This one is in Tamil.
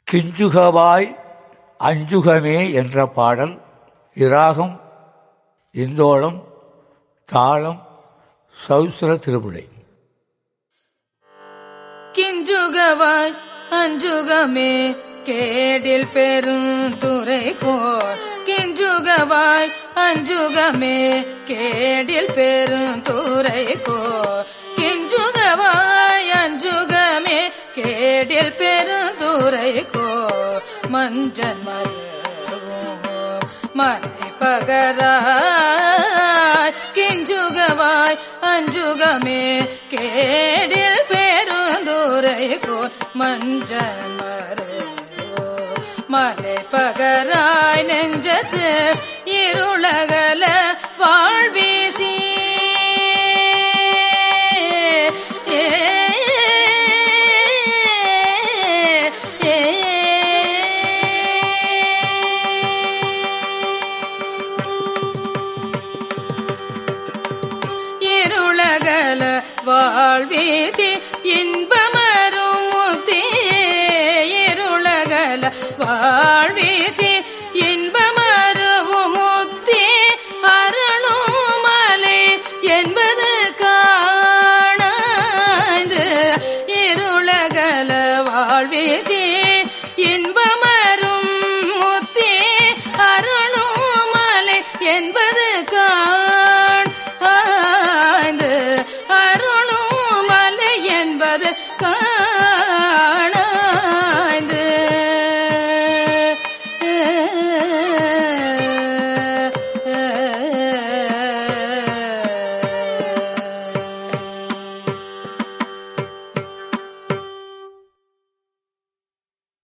கிஞ்சுகவாய் அஞ்சுகமே என்ற பாடல் இராகம் இந்தோளம் தாளம் சௌஸ்திர திருவிடை கிஞ்சுகவாய் அஞ்சுகமே கேடில் பெருந்துரை கோர் கிஞ்சுகவாய் அஞ்சுகமே கேடில் பெருந்துரை கோர் கிஞ்சுகவாய் அஞ்சுகமே கேடில் பெருந்துரை கோர் மஞ்சள் மலரும் மலை பகராய் கிஞ்சுகவாய் அஞ்சுகமே கேடில் பெருந்துரை கோர் மஞ்சள் மரு மலை பகராய் நெஞ்சத்து இருளகல வாழ்வீசி ஏ ஏ இருளகல வாழ்வீசி இன்பமரும் முத்தே இருளகல வாழ்வீசி இன்பமருவும் முத்தே அருளும் மலை என்பது காணாது இருளகல வாழ்வீசி இன்பம